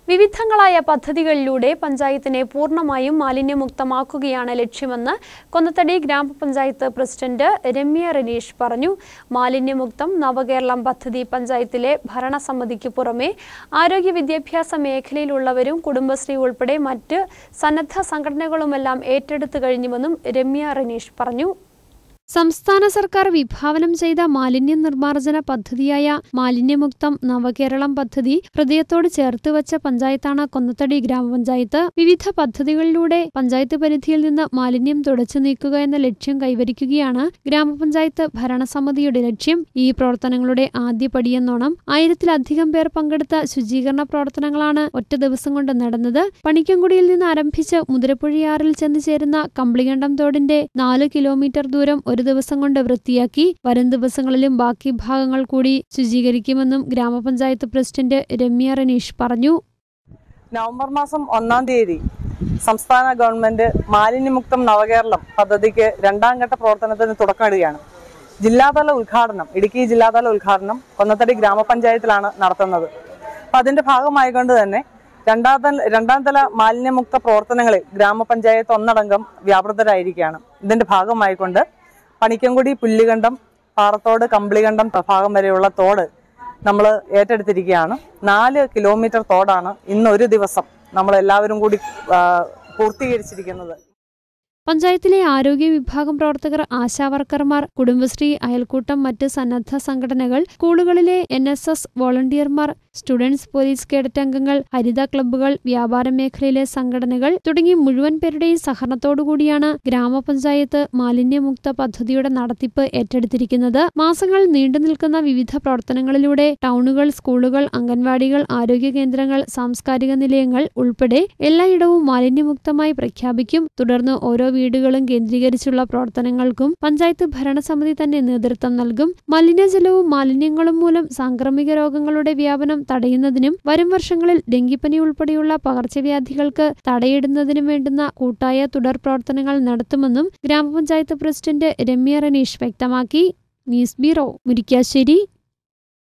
വിവിധങ്ങളായ പദ്ധതികളിലൂടെ പഞ്ചായത്തിനെ പൂർണ്ണമായും മാലിന്യമുക്തമാക്കുകയാണ് ലക്ഷ്യമെന്ന് കൊന്നത്തടി ഗ്രാമപഞ്ചായത്ത് പ്രസിഡന്റ് രമ്യ റനീഷ് പറഞ്ഞു മാലിന്യമുക്തം നവകേരളം പദ്ധതി പഞ്ചായത്തിലെ ഭരണസമിതിക്ക് പുറമെ ആരോഗ്യ വിദ്യാഭ്യാസ മേഖലയിലുള്ളവരും കുടുംബശ്രീ ഉൾപ്പെടെ മറ്റ് സന്നദ്ധ സംഘടനകളുമെല്ലാം ഏറ്റെടുത്തു കഴിഞ്ഞുവെന്നും രമ്യ റനീഷ് പറഞ്ഞു സംസ്ഥാന സർക്കാർ വിഭാവനം ചെയ്ത മാലിന്യ നിർമ്മാർജ്ജന പദ്ധതിയായ മാലിന്യമുക്തം നവകേരളം പദ്ധതി ഹൃദയത്തോട് ചേർത്ത് വച്ച പഞ്ചായത്താണ് കൊന്നത്തടി ഗ്രാമപഞ്ചായത്ത് വിവിധ പദ്ധതികളിലൂടെ പഞ്ചായത്ത് പരിധിയിൽ നിന്ന് മാലിന്യം തുടച്ചു നീക്കുക എന്ന ലക്ഷ്യം കൈവരിക്കുകയാണ് ഗ്രാമപഞ്ചായത്ത് ഭരണസമിതിയുടെ ലക്ഷ്യം ഈ പ്രവർത്തനങ്ങളുടെ ആദ്യപടിയെന്നോണം ആയിരത്തിലധികം പേർ പങ്കെടുത്ത ശുചീകരണ പ്രവർത്തനങ്ങളാണ് ഒറ്റ ദിവസം കൊണ്ട് നടന്നത് പണിക്കൻകുടിയിൽ നിന്ന് ആരംഭിച്ച് മുതിരപ്പുഴയാറിൽ ചെന്ന് ചേരുന്ന കമ്പിളികണ്ടം തോടിന്റെ നാല് കിലോമീറ്റർ ദൂരം ഒരു ദിവസം കൊണ്ട് വൃത്തിയാക്കി വരും ദിവസങ്ങളിലും ബാക്കി ഭാഗങ്ങൾ കൂടി ശുചീകരിക്കുമെന്നും ഗ്രാമപഞ്ചായത്ത് പ്രസിഡന്റ് രമ്യ റനീഷ് പറഞ്ഞു നവംബർ മാസം ഒന്നാം തീയതി സംസ്ഥാന ഗവൺമെന്റ് മാലിന്യമുക്തം നവകേരളം പദ്ധതിക്ക് രണ്ടാം ഘട്ട പ്രവർത്തനത്തിന് തുടക്കമിടുകയാണ് ജില്ലാതല ഉദ്ഘാടനം ഇടുക്കി ജില്ലാതല ഉദ്ഘാടനം കൊന്നത്തടി ഗ്രാമപഞ്ചായത്തിലാണ് നടത്തുന്നത് അപ്പൊ അതിന്റെ ഭാഗമായിക്കൊണ്ട് തന്നെ രണ്ടാം തല രണ്ടാം തല മാലിന്യമുക്ത പ്രവർത്തനങ്ങളിൽ ഗ്രാമപഞ്ചായത്ത് ഒന്നടങ്കം വ്യാപൃതരായിരിക്കുകയാണ് ഇതിന്റെ ഭാഗമായിക്കൊണ്ട് പണിക്കൻകുടി പുല്ലുകണ്ടം പാറത്തോട് കമ്പിളികണ്ടം ഭാഗം വരെയുള്ള തോട് നമ്മൾ ഏറ്റെടുത്തിരിക്കുകയാണ് നാല് കിലോമീറ്റർ തോടാണ് ഇന്ന് ഒരു ദിവസം നമ്മൾ എല്ലാവരും കൂടി ആ, പൂർത്തീകരിച്ചിരിക്കുന്നത് പഞ്ചായത്തിലെ ആരോഗ്യ വിഭാഗം പ്രവർത്തകർ ആശാവർക്കർമാർ കുടുംബശ്രീ അയൽക്കൂട്ടം മറ്റ് സന്നദ്ധ സംഘടനകൾ സ്കൂളുകളിലെ എൻ എസ് എസ് വോളണ്ടിയർമാർ സ്റ്റുഡൻസ് പോലീസ് കേഡറ്റ് അംഗങ്ങൾ ഹരിത ക്ലബ്ബുകൾ വ്യാപാര മേഖലയിലെ സംഘടനകൾ തുടങ്ങി മുഴുവൻ പേരുടെയും സഹകരണത്തോടുകൂടിയാണ് ഗ്രാമപഞ്ചായത്ത് മാലിന്യമുക്ത പദ്ധതിയുടെ നടത്തിപ്പ് ഏറ്റെടുത്തിരിക്കുന്നത് മാസങ്ങൾ നീണ്ടു നിൽക്കുന്ന വിവിധ പ്രവർത്തനങ്ങളിലൂടെ ടൗണുകൾ സ്കൂളുകൾ അംഗൻവാടികൾ ആരോഗ്യ കേന്ദ്രങ്ങൾ സാംസ്കാരിക നിലയങ്ങൾ ഉൾപ്പെടെ എല്ലായിടവും മാലിന്യമുക്തമായി പ്രഖ്യാപിക്കും തുടർന്ന് ഓരോ വീടുകളും കേന്ദ്രീകരിച്ചുള്ള പ്രവർത്തനങ്ങൾക്കും പഞ്ചായത്ത് ഭരണസമിതി തന്നെ നേതൃത്വം നൽകും മലിനജലവും മാലിന്യങ്ങളും മൂലം സാംക്രമിക രോഗങ്ങളുടെ വ്യാപനം തടയുന്നതിനും വരും വർഷങ്ങളിൽ ഡെങ്കിപ്പനി ഉൾപ്പെടെയുള്ള പകർച്ചവ്യാധികൾക്ക് തടയിടുന്നതിനും വേണ്ടുന്ന കൂട്ടായ തുടർ പ്രവർത്തനങ്ങൾ നടത്തുമെന്നും ഗ്രാമപഞ്ചായത്ത് പ്രസിഡന്റ് രമ്യ റനീഷ് വ്യക്തമാക്കി ന്യൂസ് ബ്യൂറോ മുരിക്കാശ്ശേരി